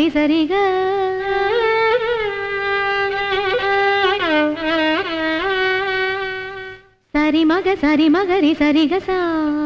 மகரி சரிக சரி மக சரி மகரி சரிக சா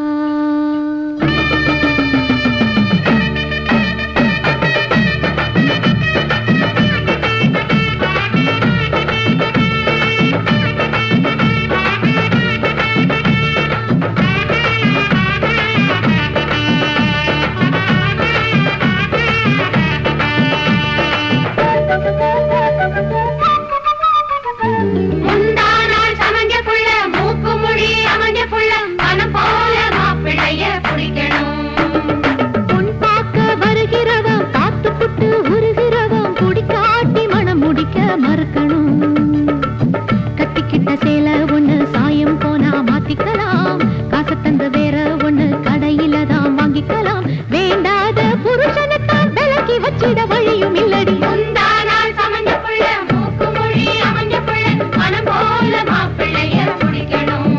முந்தானால் சமஞ்ச புள்ள, மூக்கு மொழி அமைஞ்ச புள்ள, மனம் போல மாப்பிள்ளைய பிடிக்கணும். பொன் பார்க்க வருகிறவன் பார்த்து புட்டு உருகிறவன் குடிக்காட்டி மனம் முடிக்க மறுக்கணும் கட்டிக்கிட்ட சேலை ஒண்ணு சாயம் போனா மாத்திக்கலாம் காசு தந்து வேற ஒண்ணு கடையில தான் வாங்கிக்கலாம் வேண்டாத புருஷனைத்தான் விலக்கி வச்சிட வழியும் இல்லடி முந்தானால் சமஞ்ச புள்ள, மூக்கு மொழி அமைஞ்ச புள்ள, மனம் போல மாப்பிள்ளைய பிடிக்கணும்.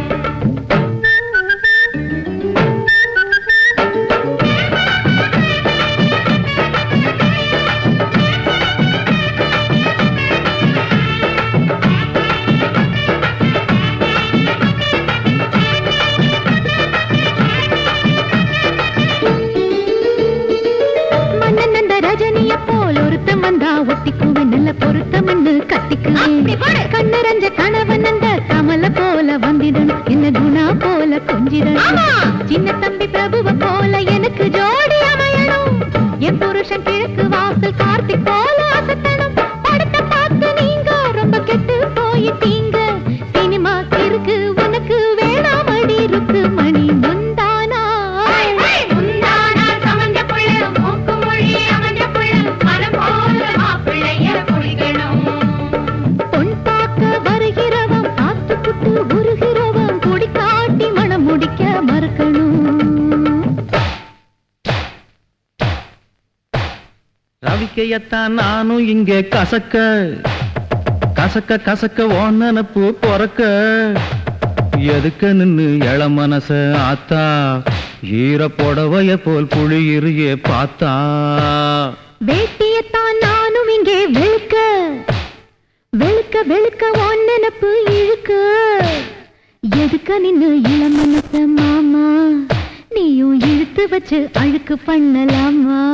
மன்னன் அந்த ரஜினிய போல் ஒருத்தன் வந்தா ஒட்டிக்குவேன் நல்ல பொருத்தம்னு கட்டிக்குவேன் அப்படி போடு. கண்ணரஞ்ச கணவன் அந்த கமல போல வந்திடணும் என்ன குணா போல கொஞ்சிடணும் ஆமா. சின்ன தம்பி பிரபுவ போல எனக்கு ஜோடி அமையணும் என் புருஷன் கிழக்கு வாசல் கார்த்திக் போல அசத்தணும் படத்தை பார்த்து நீங்க ரொம்ப கெட்டு போயிட்டீங்க சினிமா இருக்கு உனக்கு வேணாமடி இருக்கு மணி முந்தானா முந்தானால் சமஞ்ச புள்ள, மூக்கு மொழி அமைஞ்ச புள்ள, மனம் போல மாப்பிள்ளைய பிடிக்கணும். பொன் பார்க்க வருகிறவன் பார்த்து புட்டு உருகிறவன் குடி காட்டி மனம் முடிக்க மறுக்கணும் ரவிக்கையத்தான் நானும் இங்கே கசக்க கசக்க கசக்க ஓ நினப்பு பொறக்க எதுக்க நின்னு இள மனச ஆத்தா ஈர புடவைய போல் புளியிருயே பார்த்தா வேட்டியத்தான் நானும் இங்கே வெளுக்க வெளுக்க வெளுக்க உன் நினப்பு இழுக்க எதுக்க நின்னு இளமனச மாமா நீயும் இழுத்து வச்சு அழுக்கு பண்ணலாமா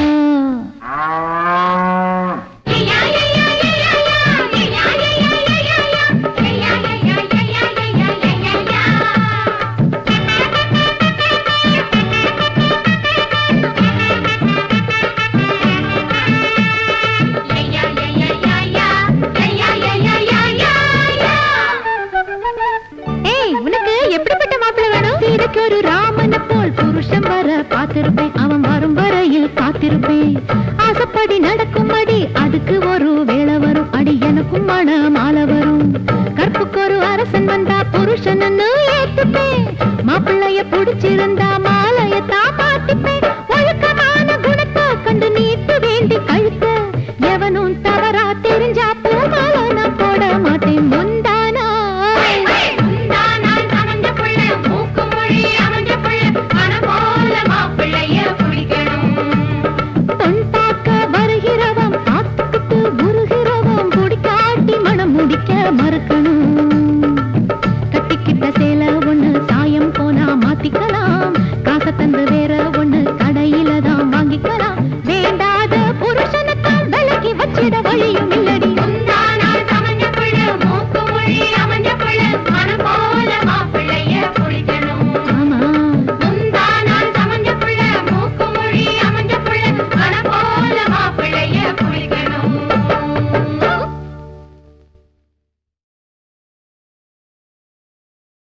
ஏய் உனக்கு எப்படிப்பட்ட மாப்பிள்ளை வேணும் சீதைக்கு ஒரு ராமனை போல் புருஷன் வர காத்திருப்பேன் அவன் வரும் வரையில் காத்திருப்பேன் ஆசைப்படி நடக்கும்படி அதுக்கு ஒரு வேலை வரும் அடி எனக்கும் மன மாலை வரும் கற்புக்கு ஒரு அரசன் வந்தா புருஷன் ஏத்துப்பேன் மாப்பிள்ளைய புடிச்சிருந்தா மாலைய தான் மாத்திப்பேன் ஒழுக்கமான குணத்தை கண்டு நீட்டு வேண்டி கழுத்த எவனும் தவறா தெரிஞ்சா பூமாலை நான் போட மாட்டேன் முந்தானா முந்தானால் சமஞ்ச புள்ள, மூக்கு மொழி அமைஞ்ச புள்ள, மனம் போல மாப்பிள்ளைய பிடிக்கணும். பொன் பார்க்க வருகிறவன் பார்த்துக்கிட்டு உருகிறவன் குடிக்காட்டி மனம் முடிக்க மறுக்கணும் கட்டிக்கிட்ட சேலை ஒண்ணு சாயம் போனா மாத்திக்கலாம் காசை தந்து வேற ஒண்ணு கடையில தான் வாங்கிக்கலாம் வேண்டாத புருஷனைத்தான் விலகி வச்சிட வழியும்